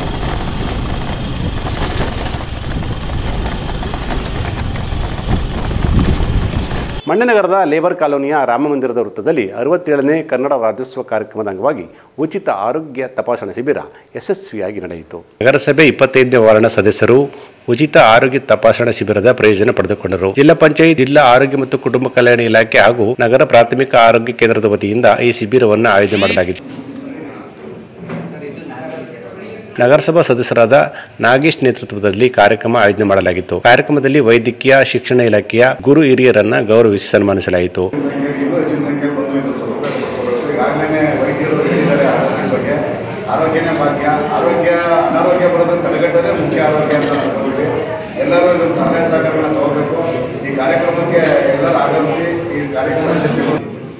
ಮಂಡ್ಯನಗರದ ಲೇಬರ್ ಕಾಲೋನಿಯ ರಾಮಮಂದಿರದ ವೃತ್ತದಲ್ಲಿ ಅರವತ್ತೇಳನೇ ಕನ್ನಡ ರಾಜ್ಯೋತ್ಸವ ಕಾರ್ಯಕ್ರಮದ ಅಂಗವಾಗಿ ಉಚಿತ ಆರೋಗ್ಯ ತಪಾಸಣಾ ಶಿಬಿರ ಯಶಸ್ವಿಯಾಗಿ ನಡೆಯಿತು ನಗರಸಭೆ ಇಪ್ಪತ್ತೈದನೇ ವಾರ್ಡ್ನ ಸದಸ್ಯರು ಉಚಿತ ಆರೋಗ್ಯ ತಪಾಸಣಾ ಶಿಬಿರದ ಪ್ರಯೋಜನ ಪಡೆದುಕೊಂಡರು ಜಿಲ್ಲಾ ಪಂಚಾಯತ್ ಜಿಲ್ಲಾ ಆರೋಗ್ಯ ಮತ್ತು ಕುಟುಂಬ ಕಲ್ಯಾಣ ಇಲಾಖೆ ಹಾಗೂ ನಗರ ಪ್ರಾಥಮಿಕ ಆರೋಗ್ಯ ಕೇಂದ್ರದ ವತಿಯಿಂದ ಈ ಶಿಬಿರವನ್ನು ಆಯೋಜನೆ ಮಾಡಲಾಗಿತ್ತು ನಗರಸಭಾ ಸದಸ್ಯರಾದ ನಾಗೇಶ್ ನೇತೃತ್ವದಲ್ಲಿ ಕಾರ್ಯಕ್ರಮ ಆಯೋಜನೆ ಮಾಡಲಾಗಿತ್ತು ಕಾರ್ಯಕ್ರಮದಲ್ಲಿ ವೈದ್ಯಕೀಯ ಶಿಕ್ಷಣ ಇಲಾಖೆಯ ಗುರು ಹಿರಿಯರನ್ನ ಗೌರವಿಸಿ ಸನ್ಮಾನಿಸಲಾಯಿತು ಇನ್ನೂ ಹೆಚ್ಚಿನ ಸಂಖ್ಯೆಯಲ್ಲಿ ಬಂದು ಇದು ಸೌಲಭ್ಯ ಈಗಾಗಲೇ ವೈದ್ಯರು ಹೇಳಿದ್ದಾರೆ ಆರೋಗ್ಯದ ಬಗ್ಗೆ ಆರೋಗ್ಯನೇ ಭಾಗ್ಯ ಆರೋಗ್ಯ ಅನಾರೋಗ್ಯ ಬರೋದನ್ನು ತಡೆಗಟ್ಟೋದೇ ಮುಖ್ಯ ಆರೋಗ್ಯ ಅಂತ ಅನ್ಕೊಂಡ್ವಿ ಎಲ್ಲರೂ ಇದನ್ನು ಸಹಾಯ ಸಹಕಾರಗಳನ್ನ ತಗೋಬೇಕು ಈ ಕಾರ್ಯಕ್ರಮಕ್ಕೆ ಎಲ್ಲರೂ ಆಗಮಿಸಿ ಈ ಕಾರ್ಯಕ್ರಮ ಯಶಸ್ವಿ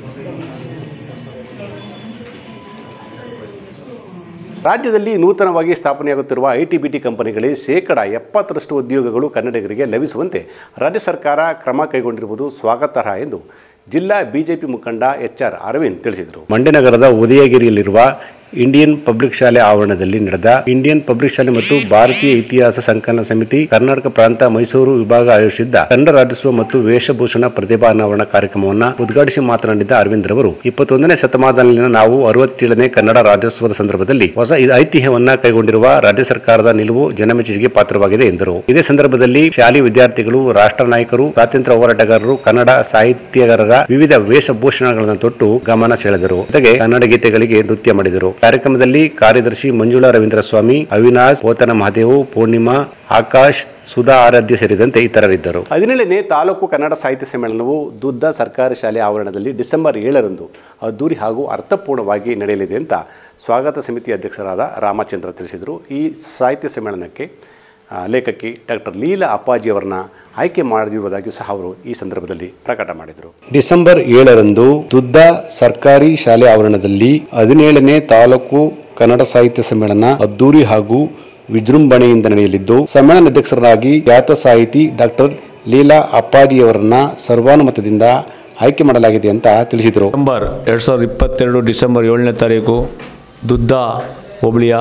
ರಾಜ್ಯದಲ್ಲಿ ನೂತನವಾಗಿ ಸ್ಥಾಪನೆಯಾಗುತ್ತಿರುವ ಐಟಿ ಬಿಟಿ ಕಂಪನಿಗಳಿಗೆ ಶೇಕಡ ಎಪ್ಪತ್ತರಷ್ಟು ಉದ್ಯೋಗಗಳು ಕನ್ನಡಿಗರಿಗೆ ಲಭಿಸುವಂತೆ ರಾಜ್ಯ ಸರ್ಕಾರ ಕ್ರಮ ಕೈಗೊಂಡಿರುವುದು ಸ್ವಾಗತಾರ್ಹ ಎಂದು ಜಿಲ್ಲಾ ಬಿಜೆಪಿ ಮುಖಂಡ ಎಚ್ ಆರ್ ಅರವಿಂದ್ ತಿಳಿಸಿದರು ಮಂಡ್ಯ ನಗರದ ಉದಯಗಿರಿಯಲ್ಲಿರುವ ಇಂಡಿಯನ್ ಪಬ್ಲಿಕ್ ಶಾಲೆ ಆವರಣದಲ್ಲಿ ನಡೆದ ಇಂಡಿಯನ್ ಪಬ್ಲಿಕ್ ಶಾಲೆ ಮತ್ತು ಭಾರತೀಯ ಇತಿಹಾಸ ಸಂಕಲನ ಸಮಿತಿ ಕರ್ನಾಟಕ ಪ್ರಾಂತ ಮೈಸೂರು ವಿಭಾಗ ಆಯೋಜಿಸಿದ್ದ ಕನ್ನಡ ರಾಜ್ಯೋತ್ಸವ ಮತ್ತು ವೇಷಭೂಷಣ ಪ್ರತಿಭಾ ಅನಾವರಣ ಕಾರ್ಯಕ್ರಮವನ್ನು ಉದ್ಘಾಟಿಸಿ ಮಾತನಾಡಿದ ಅರವಿಂದ್ ರವರು ಇಪ್ಪತ್ತೊಂದನೇ ಶತಮಾನದಲ್ಲಿನ ನಾವು ಅರವತ್ತೇಳನೇ ಕನ್ನಡ ರಾಜ್ಯೋತ್ಸವದ ಸಂದರ್ಭದಲ್ಲಿ ಹೊಸ ಇ- ಐತಿಹ್ಯವನ್ನ ಕೈಗೊಂಡಿರುವ ರಾಜ್ಯ ಸರ್ಕಾರದ ನಿಲುವು ಜನಮೆಚ್ಚುಗೆಗೆ ಪಾತ್ರವಾಗಿದೆ ಎಂದರು ಇದೇ ಸಂದರ್ಭದಲ್ಲಿ ಶಾಲೆಯ ವಿದ್ಯಾರ್ಥಿಗಳು ರಾಷ್ಟ್ರ ನಾಯಕರು ಸ್ವಾತಂತ್ರ್ಯ ಹೋರಾಟಗಾರರು ಕನ್ನಡ ಸಾಹಿತ್ಯಗಾರರ ವಿವಿಧ ವೇಷಭೂಷಣಗಳನ್ನು ತೊಟ್ಟು ಗಮನ ಸೆಳೆದರು ಜೊತೆಗೆ ಕನ್ನಡ ಗೀತೆಗಳಿಗೆ ನೃತ್ಯ ಮಾಡಿದರು ಕಾರ್ಯಕ್ರಮದಲ್ಲಿ ಕಾರ್ಯದರ್ಶಿ ಮಂಜುಳಾ ರವೀಂದ್ರ ಸ್ವಾಮಿ ಅವಿನಾಶ್ ಪೋತನ ಮಹಾದೇವು ಪೂರ್ಣಿಮಾ ಆಕಾಶ್ ಸುಧಾ ಆರಾಧ್ಯ ಸೇರಿದಂತೆ ಇತರರಿದ್ದರು ಹದಿನೇಳನೇ ತಾಲೂಕು ಕನ್ನಡ ಸಾಹಿತ್ಯ ಸಮ್ಮೇಳನವು ದುದ್ದ ಸರ್ಕಾರಿ ಶಾಲೆ ಆವರಣದಲ್ಲಿ ಡಿಸೆಂಬರ್ ಏಳರಂದು ಅದ್ದೂರಿ ಹಾಗೂ ಅರ್ಥಪೂರ್ಣವಾಗಿ ನಡೆಯಲಿದೆ ಅಂತ ಸ್ವಾಗತ ಸಮಿತಿ ಅಧ್ಯಕ್ಷರಾದ ರಾಮಚಂದ್ರ ತಿಳಿಸಿದರು ಈ ಸಾಹಿತ್ಯ ಸಮ್ಮೇಳನಕ್ಕೆ ಆ, ಲೇಖಕಿ ಡಾಕ್ಟರ್ ಲೀಲಾ ಅಪ್ಪಾಜಿ ಅವರನ್ನ ಆಯ್ಕೆ ಮಾಡಿರುವುದಾಗಿಯೂ ಸಹ ಅವರು ಈ ಸಂದರ್ಭದಲ್ಲಿ ಪ್ರಕಟ ಮಾಡಿದರು ಡಿಸೆಂಬರ್ ಏಳರಂದು ದುದ್ದ ಸರ್ಕಾರಿ ಶಾಲೆ ಆವರಣದಲ್ಲಿ ಹದಿನೇಳನೇ ತಾಲೂಕು ಕನ್ನಡ ಸಾಹಿತ್ಯ ಸಮ್ಮೇಳನ ಅದ್ದೂರಿ ಹಾಗೂ ವಿಜೃಂಭಣೆಯಿಂದ ನಡೆಯಲಿದ್ದು ಸಮ್ಮೇಳನ ಅಧ್ಯಕ್ಷರಾಗಿ ಖ್ಯಾತ ಸಾಹಿತಿ ಡಾಕ್ಟರ್ ಲೀಲಾ ಅಪ್ಪಾಜಿಯವರನ್ನ ಸರ್ವಾನುಮತದಿಂದ ಆಯ್ಕೆ ಮಾಡಲಾಗಿದೆ ಅಂತ ತಿಳಿಸಿದರು ಡಿಸೆಂಬರ್ ಎರಡು ಸಾವಿರದ ಇಪ್ಪತ್ತೆರಡು ಡಿಸೆಂಬರ್ ಏಳನೇ ತಾರೀಕು ದುದ್ದ ಹೋಬಳಿಯ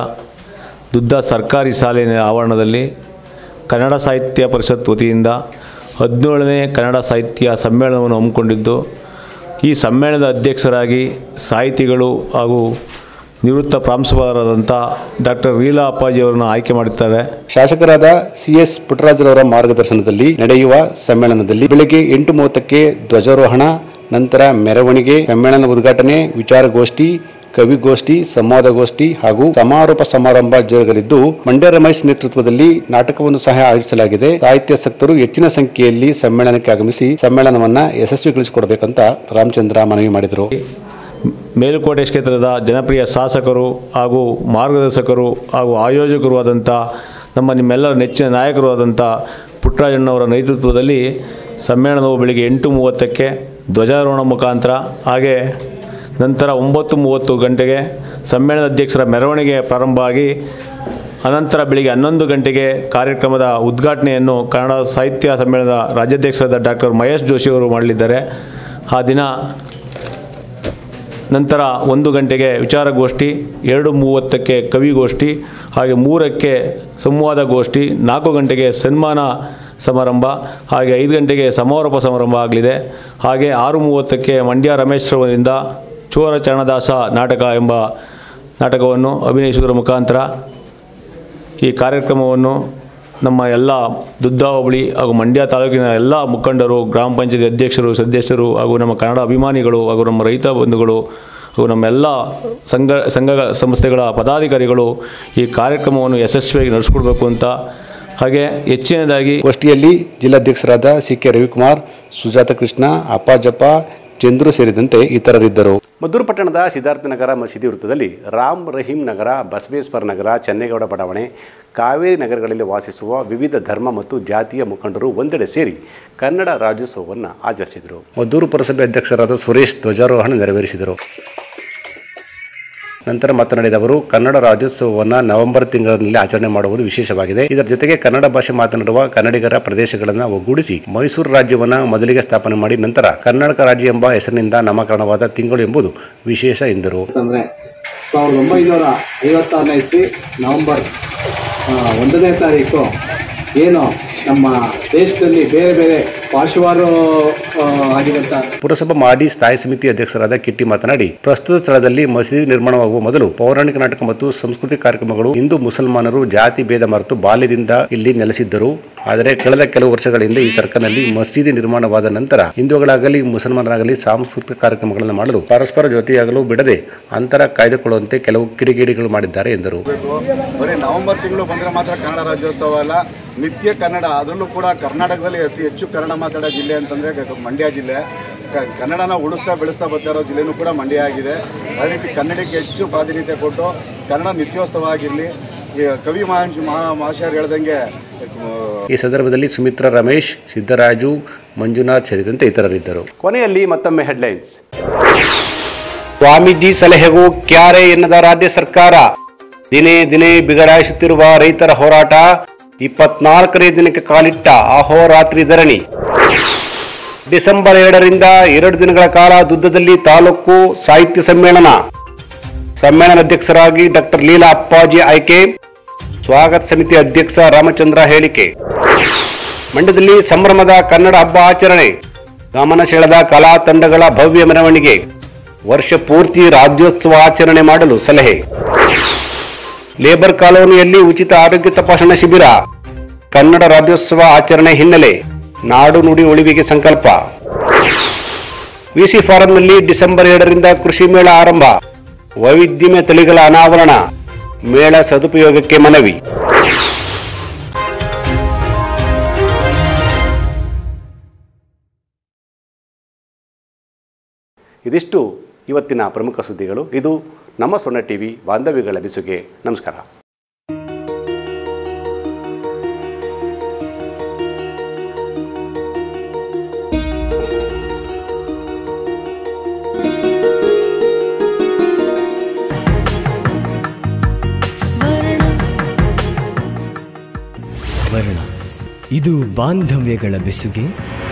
ದುದ್ದ ಸರ್ಕಾರಿ ಶಾಲೆಯ ಆವರಣದಲ್ಲಿ ಕನ್ನಡ ಸಾಹಿತ್ಯ ಪರಿಷತ್ ವತಿಯಿಂದ ಹದಿನೇಳನೇ ಕನ್ನಡ ಸಾಹಿತ್ಯ ಸಮ್ಮೇಳನವನ್ನು ಹಮ್ಮಿಕೊಂಡಿದ್ದು ಈ ಸಮ್ಮೇಳನದ ಅಧ್ಯಕ್ಷರಾಗಿ ಸಾಹಿತಿಗಳು ಹಾಗೂ ನಿವೃತ್ತ ಪ್ರಾಂಶುಪಾಲರಾದಂಥ ಡಾಕ್ಟರ್ ಲೀಲಾ ಅಪ್ಪಾಜಿಯವರನ್ನು ಆಯ್ಕೆ ಮಾಡಿದ್ದಾರೆ ಶಾಸಕರಾದ ಸಿ ಎಸ್ ಪುಟ್ಟರಾಜರವರ ಮಾರ್ಗದರ್ಶನದಲ್ಲಿ ನಡೆಯುವ ಸಮ್ಮೇಳನದಲ್ಲಿ ಬೆಳಗ್ಗೆ ಎಂಟು ಮೂವತ್ತಕ್ಕೆ ಧ್ವಜಾರೋಹಣ ನಂತರ ಮೆರವಣಿಗೆ ಸಮ್ಮೇಳನ ಉದ್ಘಾಟನೆ ವಿಚಾರಗೋಷ್ಠಿ ಕವಿಗೋಷ್ಠಿ ಸಂವಾದಗೋಷ್ಠಿ ಹಾಗೂ ಸಮಾರೋಪ ಸಮಾರಂಭ ಜರುಗಲಿದ್ದು ಮಂಡ್ಯ ರಮೇಶ್ ನೇತೃತ್ವದಲ್ಲಿ ನಾಟಕವನ್ನು ಸಹ ಆಯೋಜಿಸಲಾಗಿದೆ ಸಾಹಿತ್ಯಾಸಕ್ತರು ಹೆಚ್ಚಿನ ಸಂಖ್ಯೆಯಲ್ಲಿ ಸಮ್ಮೇಳನಕ್ಕೆ ಆಗಮಿಸಿ ಸಮ್ಮೇಳನವನ್ನ ಯಶಸ್ವಿಗೊಳಿಸಿಕೊಡಬೇಕಂತ ರಾಮಚಂದ್ರ ಮನವಿ ಮಾಡಿದರು ಮೇಲುಕೋಟೆ ಕ್ಷೇತ್ರದ ಜನಪ್ರಿಯ ಶಾಸಕರು ಹಾಗೂ ಮಾರ್ಗದರ್ಶಕರು ಹಾಗೂ ಆಯೋಜಕರು ಆದಂಥ ನಮ್ಮ ನಿಮ್ಮೆಲ್ಲರ ನೆಚ್ಚಿನ ನಾಯಕರು ಆದಂಥ ಪುಟ್ಟರಾಜಣ್ಣವರ ನೇತೃತ್ವದಲ್ಲಿ ಸಮ್ಮೇಳನವು ಬೆಳಿಗ್ಗೆ ಎಂಟು ಮೂವತ್ತಕ್ಕೆ ಧ್ವಜಾರೋಹಣ ಮುಖಾಂತರ ಹಾಗೆ ನಂತರ ಒಂಬತ್ತು ಮೂವತ್ತು ಗಂಟೆಗೆ ಸಮ್ಮೇಳನ ಅಧ್ಯಕ್ಷರ ಮೆರವಣಿಗೆ ಪ್ರಾರಂಭ ಆಗಿ ಅನಂತರ ಬೆಳಿಗ್ಗೆ ಹನ್ನೊಂದು ಗಂಟೆಗೆ ಕಾರ್ಯಕ್ರಮದ ಉದ್ಘಾಟನೆಯನ್ನು ಕನ್ನಡ ಸಾಹಿತ್ಯ ಸಮ್ಮೇಳನದ ರಾಜ್ಯಾಧ್ಯಕ್ಷರಾದ ಡಾಕ್ಟರ್ ಮಹೇಶ್ ಜೋಶಿ ಅವರು ಮಾಡಲಿದ್ದಾರೆ ಆ ದಿನ ನಂತರ ಒಂದು ಗಂಟೆಗೆ ವಿಚಾರಗೋಷ್ಠಿ ಎರಡು ಮೂವತ್ತಕ್ಕೆ ಕವಿಗೋಷ್ಠಿ ಹಾಗೆ ಮೂರಕ್ಕೆ ಸಂವಾದ ಗೋಷ್ಠಿ ನಾಲ್ಕು ಗಂಟೆಗೆ ಸನ್ಮಾನ ಸಮಾರಂಭ ಹಾಗೆ ಐದು ಗಂಟೆಗೆ ಸಮಾರೋಪ ಸಮಾರಂಭ ಆಗಲಿದೆ ಹಾಗೆ ಆರು ಮೂವತ್ತಕ್ಕೆ ಮಂಡ್ಯ ರಮೇಶ್ ಅವರಿಂದ ಚೋರ ಚರಣದಾಸ ನಾಟಕ ಎಂಬ ನಾಟಕವನ್ನು ಅಭಿನಯಿಸುವುದರ ಮುಖಾಂತರ ಈ ಕಾರ್ಯಕ್ರಮವನ್ನು ನಮ್ಮ ಎಲ್ಲ ದುದ್ದ ಹೋಬಳಿ ಹಾಗೂ ಮಂಡ್ಯ ತಾಲೂಕಿನ ಎಲ್ಲ ಮುಖಂಡರು ಗ್ರಾಮ ಪಂಚಾಯತಿ ಅಧ್ಯಕ್ಷರು ಸದಸ್ಯರು ಹಾಗೂ ನಮ್ಮ ಕನ್ನಡ ಅಭಿಮಾನಿಗಳು ಹಾಗೂ ನಮ್ಮ ರೈತ ಬಂಧುಗಳು ಹಾಗೂ ನಮ್ಮೆಲ್ಲ ಸಂಘ ಸಂಘ ಸಂಸ್ಥೆಗಳ ಪದಾಧಿಕಾರಿಗಳು ಈ ಕಾರ್ಯಕ್ರಮವನ್ನು ಯಶಸ್ವಿಯಾಗಿ ನಡೆಸ್ಕೊಡ್ಬೇಕು ಅಂತ ಹಾಗೆ ಹೆಚ್ಚಿನದಾಗಿ ಗೋಷ್ಠಿಯಲ್ಲಿ ಜಿಲ್ಲಾಧ್ಯಕ್ಷರಾದ ಸಿ ಕೆ ರವಿಕುಮಾರ್ ಸುಜಾತ ಕೃಷ್ಣ ಅಪ್ಪಾಜಪ್ಪ ಚಂದ್ರು ಸೇರಿದಂತೆ ಇತರರಿದ್ದರು ಮದ್ದೂರು ಪಟ್ಟಣದ ಸಿದ್ಧಾರ್ಥನಗರ ಮಸೀದಿ ವೃತ್ತದಲ್ಲಿ ರಾಮ್ ರಹೀಂ ನಗರ ಬಸವೇಶ್ವರ ನಗರ ಚೆನ್ನೇಗೌಡ ಬಡಾವಣೆ ಕಾವೇರಿ ನಗರಗಳಲ್ಲಿ ವಾಸಿಸುವ ವಿವಿಧ ಧರ್ಮ ಮತ್ತು ಜಾತಿಯ ಮುಖಂಡರು ಒಂದೆಡೆ ಸೇರಿ ಕನ್ನಡ ರಾಜ್ಯೋತ್ಸವವನ್ನು ಆಚರಿಸಿದರು ಮದ್ದೂರು ಪುರಸಭೆ ಅಧ್ಯಕ್ಷರಾದ ಸುರೇಶ್ ಧ್ವಜಾರೋಹಣ ನೆರವೇರಿಸಿದರು ನಂತರ ಮಾತನಾಡಿದ ಅವರು ಕನ್ನಡ ರಾಜ್ಯೋತ್ಸವವನ್ನು ನವೆಂಬರ್ ತಿಂಗಳಿನಲ್ಲಿ ಆಚರಣೆ ಮಾಡುವುದು ವಿಶೇಷವಾಗಿದೆ ಇದರ ಜೊತೆಗೆ ಕನ್ನಡ ಭಾಷೆ ಮಾತನಾಡುವ ಕನ್ನಡಿಗರ ಪ್ರದೇಶಗಳನ್ನು ಒಗ್ಗೂಡಿಸಿ ಮೈಸೂರು ರಾಜ್ಯವನ್ನ ಮೊದಲಿಗೆ ಸ್ಥಾಪನೆ ಮಾಡಿ ನಂತರ ಕರ್ನಾಟಕ ರಾಜ್ಯ ಎಂಬ ಹೆಸರಿನಿಂದ ನಾಮಕರಣವಾದ ತಿಂಗಳು ಎಂಬುದು ವಿಶೇಷ ಎಂದರು ಅಂತಂದರೆ ಸಾವಿರದ ಒಂಬೈನೂರ ಐವತ್ತಾರನೇ ಇಸ್ವಿ ನವೆಂಬರ್ ಆ, ಒಂದನೇ ತಾರೀಕು ಏನು ನಮ್ಮ ದೇಶದಲ್ಲಿ ಬೇರೆ ಬೇರೆ ಭಾಷೆವಾರು ಆ, ಆಗಿರುವಂಥ ಪುರಸಭಾ ಮಾಡಿ ಸ್ಥಾಯಿ ಸಮಿತಿ ಅಧ್ಯಕ್ಷರಾದ ಕಿಟ್ಟಿ ಮಾತನಾಡಿ ಪ್ರಸ್ತುತ ಸ್ಥಳದಲ್ಲಿ ಮಸೀದಿ ನಿರ್ಮಾಣವಾಗುವ ಮೊದಲು ಪೌರಾಣಿಕ ನಾಟಕ ಮತ್ತು ಸಂಸ್ಕೃತಿ ಕಾರ್ಯಕ್ರಮಗಳು ಹಿಂದೂ ಮುಸಲ್ಮಾನರು ಜಾತಿ ಭೇದ ಮರೆತು ಬಾಲ್ಯದಿಂದ ಇಲ್ಲಿ ನೆಲೆಸಿದ್ದರು ಆದರೆ ಕಳೆದ ಕೆಲವು ವರ್ಷಗಳಿಂದ ಈ ಸರ್ಕಲ್ನಲ್ಲಿ ಮಸೀದಿ ನಿರ್ಮಾಣವಾದ ನಂತರ ಹಿಂದೂಗಳಾಗಲಿ ಮುಸಲ್ಮಾನರಾಗಲಿ ಸಾಂಸ್ಕೃತಿಕ ಕಾರ್ಯಕ್ರಮಗಳನ್ನು ಮಾಡಲು ಪರಸ್ಪರ ಜೊತೆಯಾಗಲು ಬಿಡದೆ ಅಂತರ ಕಾಯ್ದುಕೊಳ್ಳುವಂತೆ ಕೆಲವು ಕಿಡಿಗೇಡಿಗಳು ಮಾಡಿದ್ದಾರೆ ಎಂದರು ಬರೀ ನವೆಂಬರ್ ತಿಂಗಳು ಬಂದರೆ ಮಾತ್ರ ಕನ್ನಡ ರಾಜ್ಯೋತ್ಸವ ಅಲ್ಲ ನಿತ್ಯ ಕನ್ನಡ ಅದರಲ್ಲೂ ಕೂಡ ಕರ್ನಾಟಕದಲ್ಲಿ ಅತಿ ಹೆಚ್ಚು ಕನ್ನಡ ಮಾತಾಡೋ ಜಿಲ್ಲೆ ಅಂತಂದರೆ ಮಂಡ್ಯ ಜಿಲ್ಲೆ ಕ- ಕನ್ನಡನ ಉಳಿಸ್ತಾ ಬೆಳೆಸ್ತಾ ಬರ್ತಾ ಇರೋ ಜಿಲ್ಲೆನೂ ಕೂಡ ಮಂಡ್ಯ ಆಗಿದೆ ಅದೇ ರೀತಿ ಕನ್ನಡಕ್ಕೆ ಹೆಚ್ಚು ಪ್ರಾತಿನಿಧ್ಯ ಕೊಟ್ಟು ಕನ್ನಡ ನಿತ್ಯೋತ್ಸವ ಆಗಿರಲಿ ಈ ಕವಿ ಮಹಾನ್ ಮಹಾ ಮಹಾಶಯರು ಹೇಳ್ದಂಗೆ ಆ, ಈ ಸಂದರ್ಭದಲ್ಲಿ ಸುಮಿತ್ರಾ ರಮೇಶ್ ಸಿದ್ದರಾಜು ಮಂಜುನಾಥ್ ಸೇರಿದಂತೆ ಇತರರಿದ್ದರು ಕೊನೆಯಲ್ಲಿ ಮತ್ತೊಮ್ಮೆ ಹೆಡ್ಲೈನ್ಸ್ ಸ್ವಾಮೀಜಿ ಸಲಹೆಗೂ ಕ್ಯಾರೆ ಎನ್ನದ ರಾಜ್ಯ ಸರ್ಕಾರ ದಿನೇ ದಿನೇ ಬಿಗಡಾಯಿಸುತ್ತಿರುವ ರೈತರ ಹೋರಾಟ ಇಪ್ಪತ್ನಾಲ್ಕನೇ ದಿನಕ್ಕೆ ಕಾಲಿಟ್ಟ ಅಹೋರಾತ್ರಿ ಧರಣಿ ಡಿಸೆಂಬರ್ ಎರಡರಿಂದ ಎರಡು ದಿನಗಳ ಕಾಲ ದುದ್ದದಲ್ಲಿ ತಾಲೂಕು ಸಾಹಿತ್ಯ ಸಮ್ಮೇಳನ ಸಮ್ಮೇಳನ ಅಧ್ಯಕ್ಷರಾಗಿ ಡಾಕ್ಟರ್ ಲೀಲಾ ಅಪ್ಪಾಜಿ ಆಯ್ಕೆ ಸ್ವಾಗತ ಸಮಿತಿ ಅಧ್ಯಕ್ಷ ರಾಮಚಂದ್ರ ಹೇಳಿಕೆ ಮಂಡ್ಯದಲ್ಲಿ ಸಂಭ್ರಮದ ಕನ್ನಡ ಹಬ್ಬ ಆಚರಣೆ ಗಮನ ಸೆಳೆದ ಕಲಾ ತಂಡಗಳ ಭವ್ಯ ಮೆರವಣಿಗೆ ವರ್ಷ ಪೂರ್ತಿ ರಾಜ್ಯೋತ್ಸವ ಆಚರಣೆ ಮಾಡಲು ಸಲಹೆ ಲೇಬರ್ ಕಾಲೋನಿಯಲ್ಲಿ ಉಚಿತ ಆರೋಗ್ಯ ತಪಾಸಣಾ ಶಿಬಿರ ಕನ್ನಡ ರಾಜ್ಯೋತ್ಸವ ಆಚರಣೆ ಹಿನ್ನೆಲೆ ನಾಡು ನುಡಿ ಉಳಿವಿಗೆ ಸಂಕಲ್ಪ ವಿಸಿ ಫಾರಂನಲ್ಲಿ ಡಿಸೆಂಬರ್ ಎರಡರಿಂದ ಕೃಷಿ ಮೇಳ ಆರಂಭ ವೈವಿಧ್ಯಮಯ ತಳಿಗಳ ಅನಾವರಣ ಮೇಳ ಸದುಪಯೋಗಕ್ಕೆ ಮನವಿ ಇದಿಷ್ಟು ಇವತ್ತಿನ ಪ್ರಮುಖ ಸುದ್ದಿಗಳು ಇದು ನಮ್ಮ ಸೊನ್ನ ಟಿವಿ ಬಾಂಧವ್ಯಗಳ ಬಿಸುಗೆ ನಮಸ್ಕಾರ ಸ್ವರ್ಣ ಇದು ಬಾಂಧವ್ಯಗಳ ಬೆಸುಗೆ